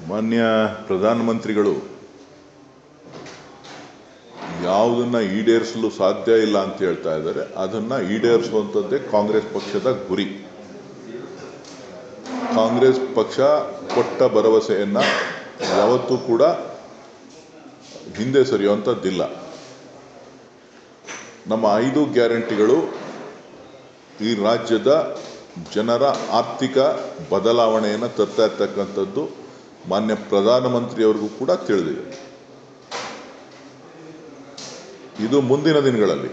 ಮಾನ್ಯ ಪ್ರಧಾನಮಂತ್ರಿಗಳು ಯಾವುದನ್ನ ಈಡೇರಿಸಲು ಸಾಧ್ಯ ಇಲ್ಲ ಅಂತ ಹೇಳ್ತಾ ಇದ್ದಾರೆ ಅದನ್ನ ಈಡೇರಿಸುವಂಥದ್ದೇ ಕಾಂಗ್ರೆಸ್ ಪಕ್ಷದ ಗುರಿ ಕಾಂಗ್ರೆಸ್ ಪಕ್ಷ ಕೊಟ್ಟ ಭರವಸೆಯನ್ನ ಯಾವತ್ತೂ ಕೂಡ ಹಿಂದೆ ಸರಿಯುವಂಥದ್ದಿಲ್ಲ ನಮ್ಮ ಐದು ಗ್ಯಾರಂಟಿಗಳು ಈ ರಾಜ್ಯದ ಜನರ ಆರ್ಥಿಕ ಬದಲಾವಣೆಯನ್ನು ತರ್ತಾ ಇರ್ತಕ್ಕಂಥದ್ದು ಮಾನ್ಯ ಪ್ರಧಾನಮಂತ್ರಿಯವರಿಗೂ ಕೂಡ ತಿಳಿದಿದೆ ಇದು ಮುಂದಿನ ದಿನಗಳಲ್ಲಿ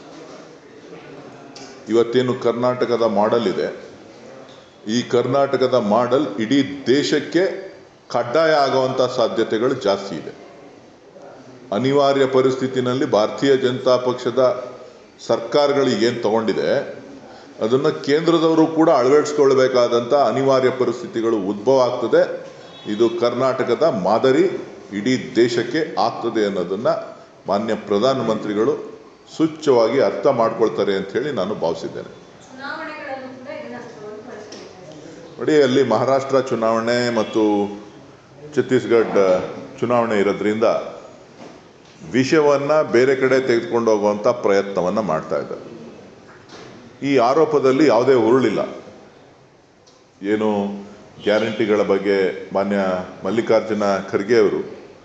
ಇವತ್ತೇನು ಕರ್ನಾಟಕದ ಮಾಡೆಲ್ ಇದೆ ಈ ಕರ್ನಾಟಕದ ಮಾಡೆಲ್ ಇಡೀ ದೇಶಕ್ಕೆ ಕಡ್ಡಾಯ ಆಗುವಂಥ ಸಾಧ್ಯತೆಗಳು ಜಾಸ್ತಿ ಇದೆ ಅನಿವಾರ್ಯ ಪರಿಸ್ಥಿತಿನಲ್ಲಿ ಭಾರತೀಯ ಜನತಾ ಪಕ್ಷದ ಸರ್ಕಾರಗಳು ಏನು ತಗೊಂಡಿದೆ ಅದನ್ನು ಕೇಂದ್ರದವರು ಕೂಡ ಅಳವಡಿಸ್ಕೊಳ್ಬೇಕಾದಂಥ ಅನಿವಾರ್ಯ ಪರಿಸ್ಥಿತಿಗಳು ಉದ್ಭವ ಆಗ್ತದೆ ಇದು ಕರ್ನಾಟಕದ ಮಾದರಿ ಇಡೀ ದೇಶಕ್ಕೆ ಆಗ್ತದೆ ಅನ್ನೋದನ್ನು ಮಾನ್ಯ ಪ್ರಧಾನಮಂತ್ರಿಗಳು ಸೂಚ್ಯವಾಗಿ ಅರ್ಥ ಮಾಡ್ಕೊಳ್ತಾರೆ ಅಂತ ಹೇಳಿ ನಾನು ಭಾವಿಸಿದ್ದೇನೆ ಚುನಾವಣೆಗಳಲ್ಲೂ ಕೂಡ ಇದನ್ನ ಒಂದು ಪರಿಸ್ಥಿತಿ ನೋಡಿ ಅಲ್ಲಿ ಮಹಾರಾಷ್ಟ್ರ ಚುನಾವಣೆ ಮತ್ತು ಛತ್ತೀಸ್ಗಢ ಚುನಾವಣೆ ಇರೋದ್ರಿಂದ ವಿಷಯವನ್ನ ಬೇರೆ ಕಡೆ ತೆಗೆದುಕೊಂಡು ಹೋಗುವಂಥ ಪ್ರಯತ್ನವನ್ನ ಮಾಡ್ತಾ ಇದ್ದಾರೆ ಈ ಆರೋಪದಲ್ಲಿ ಯಾವುದೇ ಹುರುಳಿಲ್ಲ ಏನು ಗ್ಯಾರಂಟಿಗಳ ಬಗ್ಗೆ ಮಾನ್ಯ ಮಲ್ಲಿಕಾರ್ಜುನ ಖರ್ಗೆ ಅವರು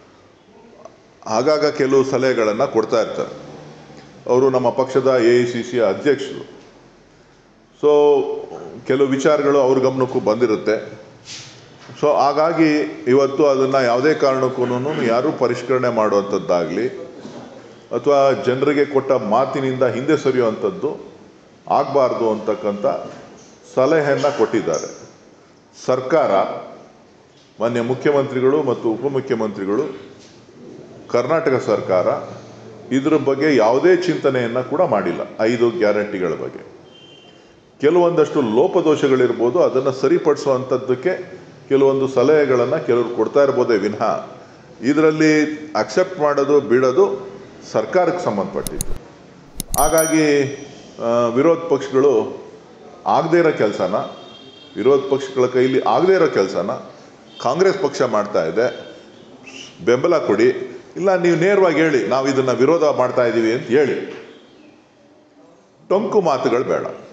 ಆಗಾಗ ಕೆಲವು ಸಲಹೆಗಳನ್ನು ಕೊಡ್ತಾ ಇರ್ತಾರೆ ಅವರು ನಮ್ಮ ಪಕ್ಷದ ಎ ಐ ಸಿ ಸಿಯ ಅಧ್ಯಕ್ಷರು ಸೊ ಕೆಲವು ವಿಚಾರಗಳು ಅವ್ರ ಗಮನಕ್ಕೂ ಬಂದಿರುತ್ತೆ ಸೊ ಹಾಗಾಗಿ ಇವತ್ತು ಅದನ್ನು ಯಾವುದೇ ಕಾರಣಕ್ಕೂ ಯಾರೂ ಪರಿಷ್ಕರಣೆ ಮಾಡುವಂಥದ್ದಾಗಲಿ ಅಥವಾ ಜನರಿಗೆ ಕೊಟ್ಟ ಮಾತಿನಿಂದ ಹಿಂದೆ ಸರಿಯುವಂಥದ್ದು ಆಗಬಾರ್ದು ಅಂತಕ್ಕಂಥ ಸಲಹೆಯನ್ನು ಕೊಟ್ಟಿದ್ದಾರೆ ಸರ್ಕಾರ ಮಾನ್ಯ ಮುಖ್ಯಮಂತ್ರಿಗಳು ಮತ್ತು ಉಪಮುಖ್ಯಮಂತ್ರಿಗಳು ಕರ್ನಾಟಕ ಸರ್ಕಾರ ಇದ್ರ ಬಗ್ಗೆ ಯಾವುದೇ ಚಿಂತನೆಯನ್ನು ಕೂಡ ಮಾಡಿಲ್ಲ ಐದು ಗ್ಯಾರಂಟಿಗಳ ಬಗ್ಗೆ ಕೆಲವೊಂದಷ್ಟು ಲೋಪದೋಷಗಳಿರ್ಬೋದು ಅದನ್ನು ಸರಿಪಡಿಸುವಂಥದ್ದಕ್ಕೆ ಕೆಲವೊಂದು ಸಲಹೆಗಳನ್ನು ಕೆಲವರು ಕೊಡ್ತಾ ಇರ್ಬೋದೇ ವಿನಃ ಇದರಲ್ಲಿ ಅಕ್ಸೆಪ್ಟ್ ಮಾಡೋದು ಬಿಡೋದು ಸರ್ಕಾರಕ್ಕೆ ಸಂಬಂಧಪಟ್ಟಿದ್ದು ಹಾಗಾಗಿ ಆ, ವಿರೋಧ ಪಕ್ಷಗಳು ಆಗದೇ ಇರೋ ಕೆಲಸನ ವಿರೋಧ ಪಕ್ಷಗಳ ಕೈಲಿ ಆಗದೇ ಇರೋ ಕೆಲಸನ ಕಾಂಗ್ರೆಸ್ ಪಕ್ಷ ಮಾಡ್ತಾ ಇದೆ ಬೆಂಬಲ ಕೊಡಿ ಇಲ್ಲ ನೀವು ನೇರವಾಗಿ ಹೇಳಿ ನಾವು ಇದನ್ನು ವಿರೋಧ ಮಾಡ್ತಾ ಇದ್ದೀವಿ ಅಂತ ಹೇಳಿ ಟೊಂಕು ಮಾತುಗಳು ಬೇಡ